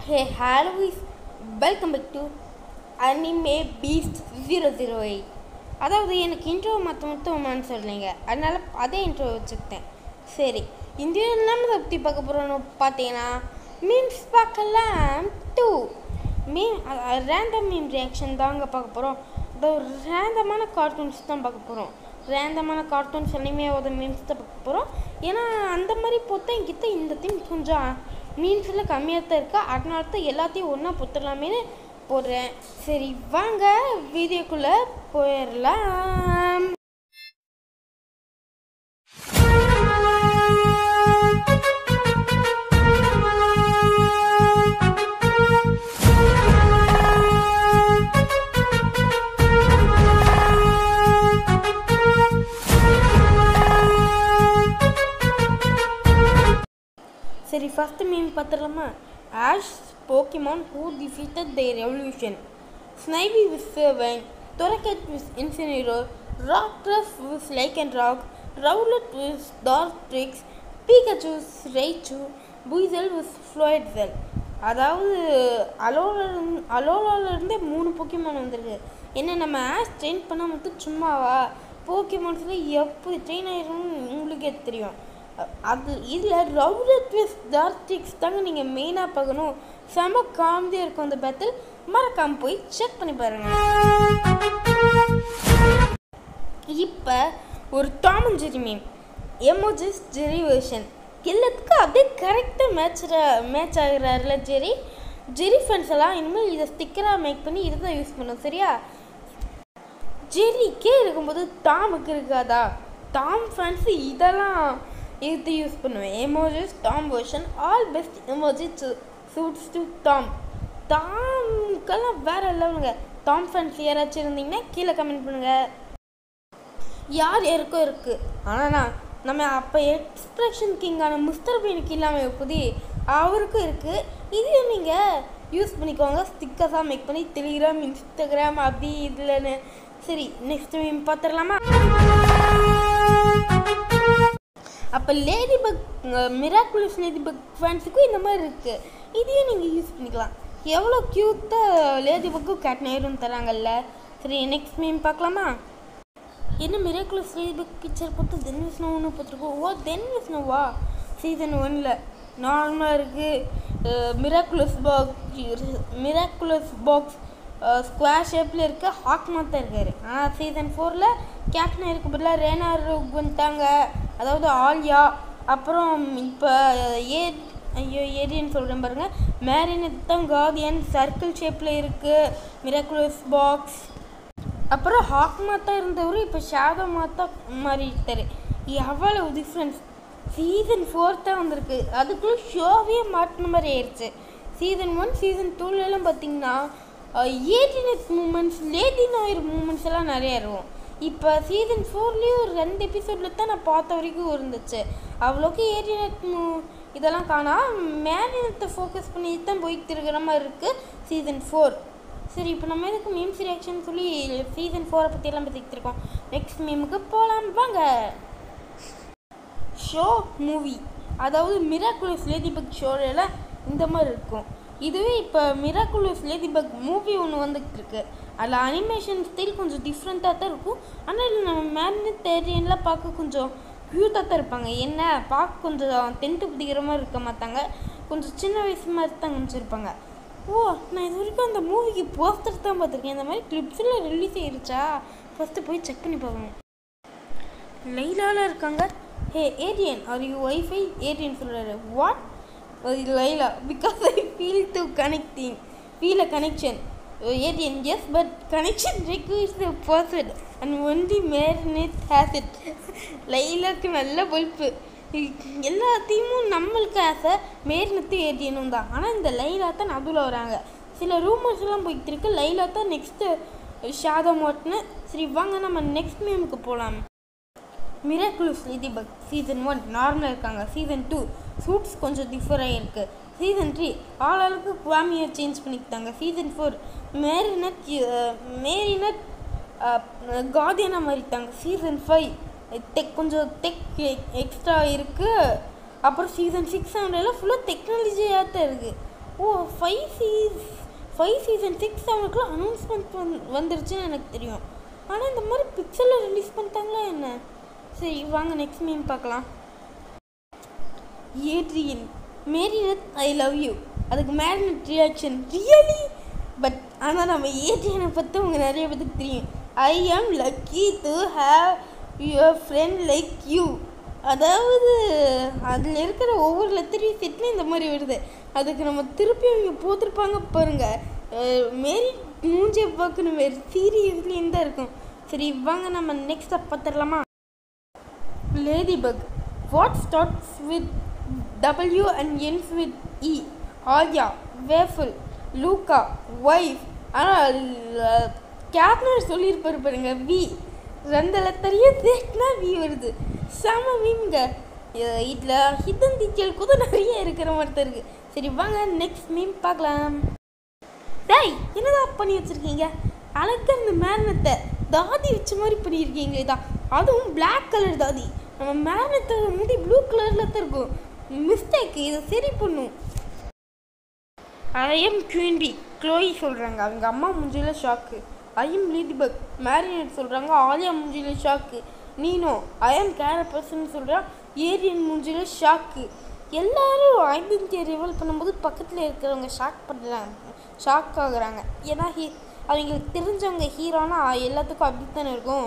ஹே ஹாலோவிஸ் welcome back to anime beast zero zero eight அதாவது எனக்கு இன்ட்ரோ மற்ற மொத்தமானு சொல்லுங்க அதனால் அதே இன்ட்ரோ வச்சுக்கிட்டேன் சரி இந்த நம்ம பற்றி பார்க்க போகிறோம்னு பார்த்தீங்கன்னா மீம்ஸ் பார்க்கலாம் two meme random meme reaction தாங்க பார்க்க போகிறோம் இந்த ஒரு ரேண்டமான கார்ட்டூன்ஸ் தான் பார்க்க போகிறோம் ரேண்டமான கார்ட்டூன்ஸ் அனிமையாவது மீம்ஸ் தான் பார்க்க போகிறோம் ஏன்னா அந்த மாதிரி பார்த்தா என்கிட்ட இந்த தீம் கொஞ்சம் மீன்ஸில் கம்மியாக தான் இருக்கா அதனால தான் எல்லாத்தையும் ஒன்றா பொத்துடலாமேன்னு போடுறேன் சரி வாங்க வீடியோக்குள்ளே போயிடலாம் சரி ஃபஸ்ட்டு மீன் பார்த்துடலாமா Ash Pokemon who defeated thy revolution Snivy with Servine Torracat with Incineroar Rockruff with Lycanroc Rowlet with Dartrix Pikachu Raichu Buizel with Floatzel அதாவது அலோலிருந்து அலோலாலேருந்தே மூணு போக்கிமான் வந்திருக்கு என்ன நம்ம ஆஷ் ட்ரெயின் பண்ணால் மட்டும் சும்மாவா போக்கிமான்ஸில் எப்படி ட்ரெயின் ஆயிரும்னு உங்களுக்கே தெரியும் அது இதில் ரவுலர் ட்விஸ்ட் டார்டிக்ஸ் தாங்க நீங்கள் மெயினாக பார்க்கணும் செம காமெடியாக இருக்கும் அந்த பேட்டில் மறக்காமல் போய் செக் பண்ணி பாருங்க இப்போ ஒரு Tom and Jerry meme emojis Jerry version எல்லாத்துக்கும் அப்படியே கரெக்டாக மேட்ச் மேட்ச் ஆகிறாருல ஜெரி ஜெரி ஃப்ரெண்ட்ஸ் எல்லாம் இனிமேல் இதை ஸ்டிக்கராக மேக் பண்ணி இதை தான் யூஸ் பண்ணும் சரியா ஜெரிக்கே இருக்கும்போது டாமுக்கு இருக்காதா டாம் ஃபேன்ஸு இதெல்லாம் இது யூஸ் பண்ணுவேன் emojis Tom version all best emoji suits to Tom டாம்க்கெல்லாம் வேற லெவலுங்க டாம் ஃபேன்ஸ் யாராச்சும் இருந்தீங்கன்னா கீழே கமெண்ட் பண்ணுங்க யார் யாருக்கும் இருக்குது ஆனால் நம்ம அப்போ எக்ஸ்பிரஷன் கிங்கான மிஸ்டர் பீனுக்கு இல்லாமல் எப்படி அவருக்கும் இருக்குது இதையும் நீங்கள் யூஸ் பண்ணிக்கோங்க ஸ்டிக்கர்ஸாக மேக் பண்ணி டெலிகிராம் இன்ஸ்டாகிராம் அப்படி இதுலன்னு சரி நெக்ஸ்ட் மீம் பார்த்துடலாமா அப்போ Ladybug Miraculous Ladybug ஃபேன்ஸுக்கும் இந்த மாதிரி இருக்குது இதையும் நீங்கள் யூஸ் பண்ணிக்கலாம் எவ்வளோ க்யூட்டாக லேடி பக்கும் கேட் நேரும் தராங்கல்ல சரி நெக்ஸ்ட் மீம் பார்க்கலாமா என்ன மிராக்குலஸ் லேடி பக் பிக்சர் போட்டு தென் விஷ்ணுன்னு போட்டிருக்கோம் ஓ தென் விஷ்ணுவா சீசன் ஒனில் நார்மலாக இருக்குது miraculous box miraculous box square ஷேப்பில் இருக்க ஹாக் தான் இருக்கார் ஆனால் சீசன் ஃபோரில் கேப்டன் இருக்க பதிலாக ரேனா வந்துட்டாங்க அதாவது ஆல்யா அப்புறம் இப்போ ஏ ஐயோ ஏரியன்னு சொல்கிறேன் பாருங்கள் மேரினட் தான் கார்டியன் சர்க்கிள் ஷேப்பில் இருக்குது மிராக்குலஸ் பாக்ஸ் அப்புறம் ஹாக் மாத்தா இருந்தவர் இப்போ ஷேடோ மாத்தா மாறிட்டார் எவ்வளோ டிஃப்ரென்ஸ் சீசன் ஃபோர் தான் வந்திருக்கு அதுக்குள்ளே ஷோவே மாட்டின மாதிரி ஆயிடுச்சு சீசன் ஒன் சீசன் டூலெலாம் பார்த்தீங்கன்னா Adrinette moments lady noir moments எல்லாம் நிறையா இருக்கும் இப்போ சீசன் ஃபோர்லேயும் ஒரு ரெண்டு எபிசோடில் தான் நான் பார்த்த வரைக்கும் இருந்துச்சு அவ்வளோக்கு ஏடினட் மூ இதெல்லாம் காணா மேனினத்தை ஃபோக்கஸ் பண்ணி தான் போயிட்டு இருக்கிற மாதிரி இருக்குது சீசன் ஃபோர் சரி இப்போ நம்ம எதுக்கு மீம்ஸ் ரியாக்ஷன் சொல்லி சீசன் ஃபோரை பற்றியெல்லாம் பற்றிக்கிட்டு இருக்கோம் நெக்ஸ்ட் மீமுக்கு போகலாம் வாங்க ஷோ மூவி அதாவது மிராக்குலஸ் லேடிபக் ஷோலாம் இந்த மாதிரி இருக்கும் இதுவே இப்போ மிராக்குலஸ் லேடிபக் மூவி ஒன்று வந்துட்டு இருக்கு அதில் அனிமேஷன் ஸ்டைல் கொஞ்சம் டிஃப்ரெண்ட்டாக தான் இருக்கும் ஆனால் நம்ம மேக்னெட் தேரியன்லாம் பார்க்க கொஞ்சம் க்யூட்டாக தான் இருப்பாங்க என்ன பார்க்க கொஞ்சம் டென்த்து பிடிக்கிற மாதிரி இருக்க மாட்டாங்க கொஞ்சம் சின்ன வயசு மாதிரி தான் காமிச்சிருப்பாங்க ஓ நான் இது வரைக்கும் அந்த மூவிக்கு போஸ்டர் தான் பார்த்துருக்கேன் இந்த மாதிரி கிளிப்ஸில் ரிலீஸ் ஆயிருச்சா ஃபஸ்ட்டு போய் செக் பண்ணி பார்க்கணும் லைலாவில் இருக்காங்க hey Adrien are you wifi Adrien சொல்கிறாரு what Lila because I feel to connecting feel a connection Adrien yes but connection requires the person and only Marinette has it லைலாக்கு நல்ல பொறுப்பு எல்லாத்தையும் நம்மளுக்கு ஆசை மேரினத்து ஏடியனும் தான் ஆனால் இந்த லைலா தான் நடுவில் வராங்க சில ரூமர்ஸ் எல்லாம் போயிட்டு இருக்கு லைலா தான் நெக்ஸ்ட்டு ஷாதம் ஓட்டுன்னு சரி வாங்க நம்ம நெக்ஸ்ட் மீமுக்கு போகலாம் மிராக்குலஸ் லேடிபக் சீசன் ஒன் நார்மலாக இருக்காங்க சீசன் டூ சூட்ஸ் கொஞ்சம் டிஃபர் ஆகிருக்கு சீசன் த்ரீ ஆளாளுக்கு குவாமியை சேஞ்ச் பண்ணிக்கிட்டாங்க சீசன் ஃபோர் மேரினட் மேரினட் கார்டியனாக மாறிட்டாங்க சீசன் ஃபைவ் டெக் கொஞ்சம் டெக் எக்ஸ்ட்ரா இருக்குது அப்புறம் சீசன் சிக்ஸ் ஹண்ட்ரட்ல ஃபுல்லாக டெக்னாலஜியாக தான் இருக்குது ஓ ஃபைவ் சீஸ் ஃபைவ் சீசன் சிக்ஸ் அவனுக்குலாம் அனௌன்ஸ்மெண்ட் வந் வந்துருச்சுன்னு எனக்கு தெரியும் ஆனால் இந்த மாதிரி பிக்சலில் ரிலீஸ் பண்ணிட்டாங்களா என்ன சரி வாங்க நெக்ஸ்ட் மீன் பார்க்கலாம் Adrien Marinette I love you அதுக்கு மேரினட் ரியாக்ஷன் ரியலி பட் ஆனால் நம்ம ஏட்ரியனை பற்றி உங்க நிறைய பேருக்கு தெரியும் I am lucky to have your friend like you அதாவது அதில் இருக்கிற ஒவ்வொரு லெத்தரையும் செட்லையும் இந்த மாதிரி வருது அதுக்கு நம்ம திருப்பி அவங்க போட்டிருப்பாங்க பாருங்க அஹ் மேரி மூஞ்சியை பார்க்கணும் வேறு சீரியஸ்லேயும் தான் இருக்கும் சரி வாங்க நம்ம நெக்ஸ்ட் பார்த்துடலாமா ladybug what starts with W and ends with E ஆர்யா வேஃபுல் லூக்கா ஒய்ஃப் ஆனால் கேப்னர் சொல்லியிருப்பாரு பாருங்க வி ரெண்டு லெத்தரையும் தேட்டினா வி வருது செம மீம்ங்க இதில் ஹிடன் டீச்சல் கூட நிறைய இருக்கிற மாதிரி தான் இருக்குது சரி வாங்க நெக்ஸ்ட் மீம் பார்க்கலாம் டேய் என்னடா பண்ணி வச்சிருக்கீங்க அழகா இந்த மேரணத்தை தாதி வச்ச மாதிரி பண்ணியிருக்கீங்களே தான் அதுவும் Black கலர் தாதி நம்ம மேரணத்தை முடி ப்ளூ கலரில் தான் இருக்கும் மிஸ்டேக் இதை சரி பண்ணும் ஐ எம் குயின்பி க்ளோயி சொல்கிறாங்க அவங்க அம்மா மூஞ்சியில் shock I am ladybug Marinette சொல்கிறாங்க ஆலியா மூஞ்சியில் shock Nino I am Carapace சொல்கிறான் ஏரியன் மூஞ்சியில் ஷாக்கு எல்லாரும் ஐடென்டிட்டியை ரிவல் பண்ணும்போது பக்கத்தில் இருக்கிறவங்க ஷாக் பண்ணுறாங்க ஷாக் ஆகுறாங்க ஏன்னா ஹீ அவங்களுக்கு தெரிஞ்சவங்க ஹீரோனா எல்லாத்துக்கும் அப்படித்தானே இருக்கும்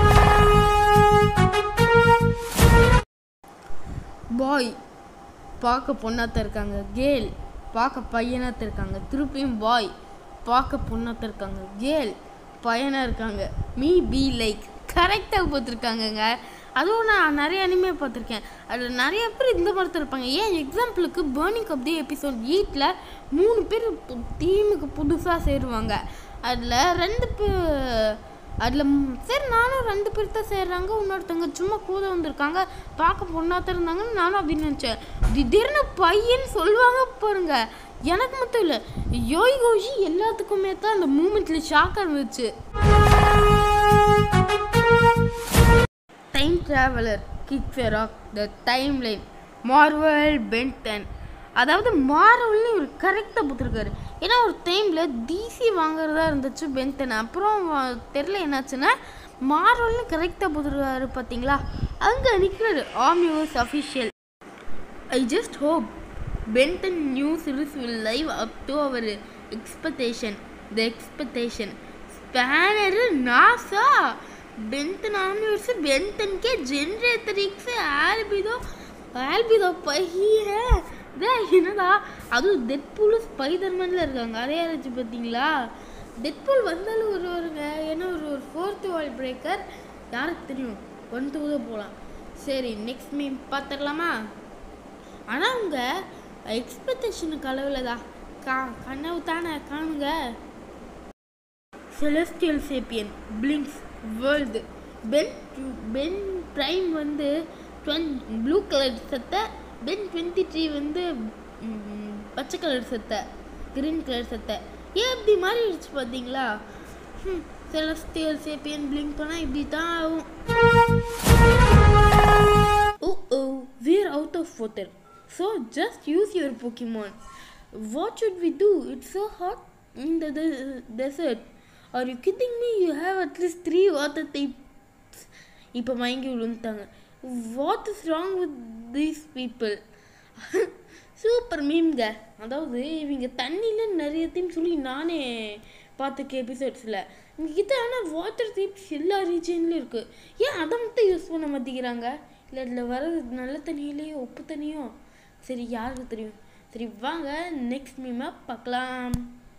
பாய் பார்க்க பொண்ணாத்தான் இருக்காங்க கேர்ள் பார்க்க பையனாத்தான் இருக்காங்க திருப்பியும் பாய் பார்க்க பொண்ணாத்தான் இருக்காங்க கேர்ள் பையனாக இருக்காங்க மீ பி லைக் கரெக்டாக பார்த்துருக்காங்கங்க அதுவும் நான் நிறைய அனிமே பார்த்துருக்கேன் அதில் நிறைய பேர் இந்த மாதிரி தான் இருப்பாங்க ஏன் எக்ஸாம்பிளுக்கு பேர்னிங் ஆஃப் தி எபிசோட் எயிட்டில் மூணு பேர் டீமுக்கு புதுசாக சேருவாங்க அதில் ரெண்டு பேர் அதில் சரி நானும் ரெண்டு பேர் தான் சேர்றாங்க இன்னொருத்தவங்க சும்மா கூட வந்திருக்காங்க பார்க்க பொண்ணாக இருந்தாங்கன்னு நானும் அப்படின்னு நினச்சேன் திடீர்னு பையன் சொல்லுவாங்க பாருங்க எனக்கு மட்டும் இல்லை யோய் கோஷி எல்லாத்துக்குமே தான் அந்த மூமெண்ட்டில் ஷாக்காக இருந்துச்சு time traveller kicks her off the time line Marvel Ben ten அதாவது மார்வல்னு ஒரு கரெக்டாக கொடுத்துருக்காரு ஏன்னா ஒரு டைமில் டிசி வாங்குறதா இருந்துச்சு பென்டன் அப்புறம் தெரில என்னாச்சுன்னா மார்வல்னு கரெக்டாக போட்டுருக்காரு பார்த்தீங்களா அங்கே நிற்கிறாரு ஆம்யூஸ் official I just hope Ben ten new series will live up to our expectation the expectation ஸ்பேனரு நாசா பென்டன் ஆம்யூஸ் பென்டன்கே ஜென்ரேட்டரிக்ஸ் ஆல்பிதோ ஆல்பிதோ பைய டே என்னடா அதுவும் டெட்பூலு ஸ்பைடர்மேனில் இருக்காங்க அதே யாராச்சும் பார்த்தீங்களா டெட்பூல் வந்தாலும் வருவாருங்க ஏன்னா ஒரு ஒரு ஃபோர்த்து வால் பிரேக்கர் யாருக்கு தெரியும் ஒன் டூ தான் போகலாம் சரி நெக்ஸ்ட் மீம் பார்த்துடலாமா ஆனால் அவங்க எக்ஸ்பெக்டேஷனுக்கு அளவில் தான் கா கனவு தானே காணுங்க செலஸ்டியல் சேப்பியன் பிளிங்ஸ் வேர்ல்டு பென் பென் ப்ரைம் வந்து டுவென் ப்ளூ கலர் சத்தை பென் டுவெண்ட்டி த்ரீ வந்து ம், பச்சை கலர் சத்தை கிரீன் கலர் சத்தை ஏன் இப்படி மாறிடுச்சு பார்த்தீங்களா செலஸ்டியல் சேப்பியன் பிளிங்க் பண்ணால் இப்படி தான் ஆகும் Oh oh, we're out of water. So just use your Pokemon. What should we do? It's so hot in the de- desert. Are you kidding me? You have at least three water types. இப்போ மயங்கி விழுந்துட்டாங்க what is wrong with these people super மீம்ங்க அதாவது இவங்க தண்ணியில் நிறைய theme சொல்லி நானே பார்த்துருக்கேன் எபிசோட்ஸில் இவங்ககிட்ட ஆனால் வாட்டர் தீப்ஸ் எல்லா ரீஜன்லையும் இருக்குது ஏன் அதை மட்டும் யூஸ் பண்ண மாட்டேங்கிறாங்க இல்லை இதில் வர நல்ல தண்ணியிலேயே உப்பு தண்ணியும் சரி யாருக்கு தெரியும் சரி வாங்க நெக்ஸ்ட் மீமாக பார்க்கலாம்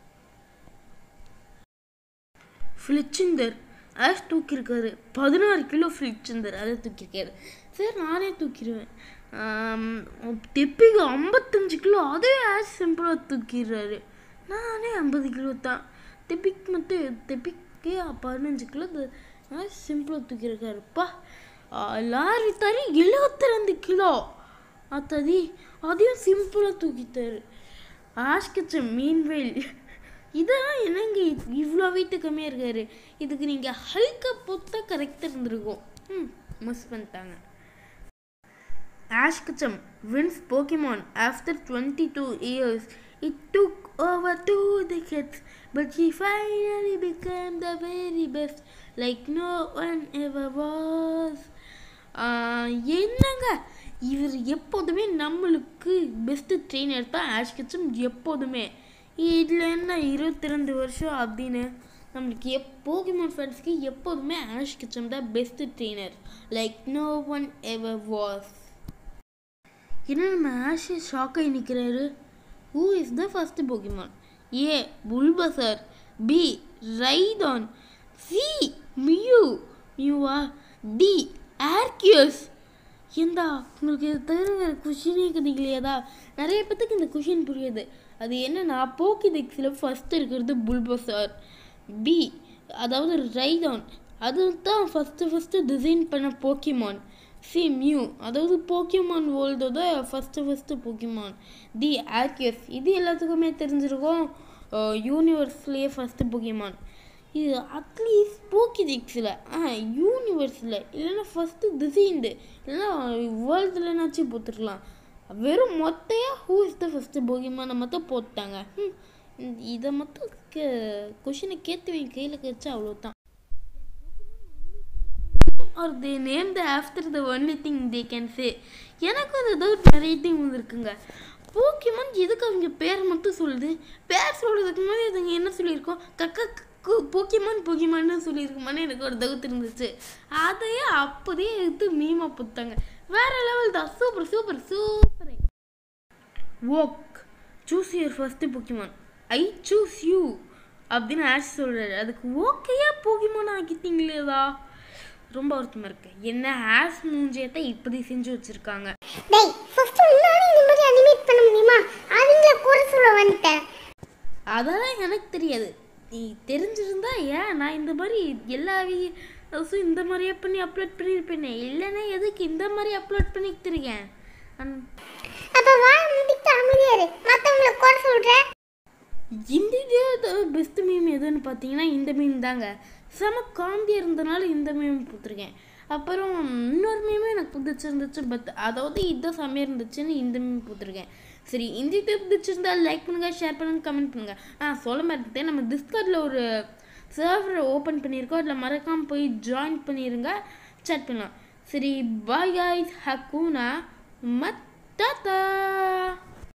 ஃப்ளிச்சிந்தர் ஆஷ் தூக்கியிருக்காரு பதினாறு கிலோ ஃப்ளிச்சிந்தர் அதை தூக்கியிருக்காரு சரி நானே தூக்கிடுவேன் தெப்பிக்கு ஐம்பத்தஞ்சு கிலோ அதே ஆஷ் சிம்பிளாக தூக்கிடுறாரு நானே ஐம்பது கிலோ தான் தெப்பிக்கு மட்டும் தெப்பிக்கே பதினஞ்சு கிலோ ஆஷ் சிம்பிளாக தூக்கியிருக்காருப்பா லாரி தரி எழுபத்தி ரெண்டு கிலோ அத்ததி அதையும் சிம்பிளாக தூக்கிட்டாரு ஆஷ்கச்ச மீன்வேல் இதெல்லாம் என்னங்க இவ்வளோ வெயிட்டு கம்மியாக இருக்காரு இதுக்கு நீங்கள் ஹல்கை பொத்தா கரெக்டாக இருந்திருக்கும் ம் மிஸ் பண்ணிட்டாங்க Ash Ketchum wins Pokemon after twenty two years It took over two decades, but she finally became the very best, like no one ever was. ஆஹ், என்னங்க இவர் எப்போதுமே நம்மளுக்கு பெஸ்ட்டு ட்ரெயினர் தான் ஆஷ் கிச்சம் எப்போதுமே இதில் என்ன இருபத்தி ரெண்டு வருஷம் அப்படின்னு நம்மளுக்கு எப் போகிமோன் ஃபேன்ஸ்க்கு எப்போதுமே ஆஷ் கிச்சம் தான் best trainer like no one ever was என்ன நம்ம ஆஷ் ஷாக் ஆகி நிற்கிறாரு who is the first Pokemon A Bulbasaur B Rhydon C Mew மியூவா டி ஆர்கியூஸ் ஏண்டா உங்களுக்கு இது தவிர வேறு கொஷினே கிடைக்கலையாதா நிறைய பேத்துக்கு இந்த கொஷின் புரியுது அது என்னன்னா போக்கிடெக்ஸில் ஃபஸ்ட்டு இருக்கிறது புல்பசார் பி அதாவது ரைடான் அது தான் ஃபஸ்ட்டு ஃபஸ்ட்டு டிசைன் பண்ண போக்கிமான் சி மியூ அதாவது போக்கிமான் வேர்ல்டோட first first Pokemon the Arceus இது எல்லாத்துக்குமே தெரிஞ்சிருக்கும் யூனிவர்ஸ்லேயே ஃபஸ்ட்டு போக்கிமான் இது அட்லீஸ்ட் போக்கிடிக்ஸில் ஆ யூனிவர்ஸில் இல்லைன்னா ஃபஸ்ட்டு டிசைன்டு இல்லைன்னா வேர்ல்டுலனாச்சும் போட்டுருக்கலாம் வெறும் மொத்தையாக ஹூ இஸ் த ஃபஸ்ட்டு போகிமானை மட்டும் போட்டாங்க ஹம், இந்த- இதை மட்டும் கொஷினை கேத்துவீங்க கையில் கிடச்சா அவ்வளோதான் are they name the after the only thing they can say எனக்கும் அந்த டவுட் நிறைய திங் வந்திருக்குங்க போக்கிமான் எதுக்கு அவங்க பேர் மட்டும் சொல்லுது பேர் சொல்கிறதுக்கு முன்னாடி அதுங்க என்ன சொல்லியிருக்கோம் கக்க கு- போக்கிமான் போக்கிமான்னு சொல்லியிருக்குமான்னு எனக்கு ஒரு டவுட் இருந்துச்சு அதையே அப்போதையே எடுத்து மீமா புத்தாங்க வேற லெவல் தான் super super super Oak choose your first Pokemon I choose you அப்படின்னு ஆஷ் சொல்கிறாரு அதுக்கு ஓகேயா போக்கிமான் ஆக்கிட்டீங்களேதா ரொம்ப வருத்தமாக இருக்கு என்ன ஆஷ் மூஞ்சியத்தை இப்படி செஞ்சு வச்சுருக்காங்க டேய் ஃபர்ஸ்ட் உன்னால இந்த மாதிரி அனிமேட் பண்ண முடியுமா அவங்கள குறை சொல்ல வந்துட்டேன் அதெல்லாம் எனக்கு தெரியாது நீ தெரிஞ்சிருந்தா ஏன் நான் இந்த மாதிரி எல்லா வீடியோஸும் இந்த மாதிரியே பண்ணி அப்லோட் பண்ணியிருப்பேனே இல்லைன்னா எதுக்கு இந்த மாதிரி அப்லோட் பண்ணிக்கிட்டு இருக்கேன் அன்- அப்ப வாய் முடிக்கிட்டு அமைதியா இரு மத்தவங்கள குறை சொல்ற இந்த பெஸ்ட் மீம் எதுன்னு பார்த்தீங்கன்னா இந்த மீம் தாங்க செம காமெடியாக இருந்தனால இந்த மீம் கொடுத்துருக்கேன் அப்புறம் இன்னொரு மீமும் எனக்கு பிடிச்சிருந்துச்சு பட் அதாவது இதுதான் செம்மையாக இருந்துச்சுன்னு இந்த மீம் கொடுத்துருக்கேன் சரி இந்த இது பிடிச்சிருந்தா லைக் பண்ணுங்கள் ஷேர் பண்ணுங்கள் கமெண்ட் பண்ணுங்கள் ஆ சொல்ல மாட்டேன் நம்ம டிஸ்கார்டில் ஒரு சர்வர் ஓப்பன் பண்ணியிருக்கோம் அதில் மறக்காமல் போய் ஜாயின் பண்ணிடுங்க chat பண்ணலாம் சரி பாய் guys ஹக்கூனா மத்தாத்தா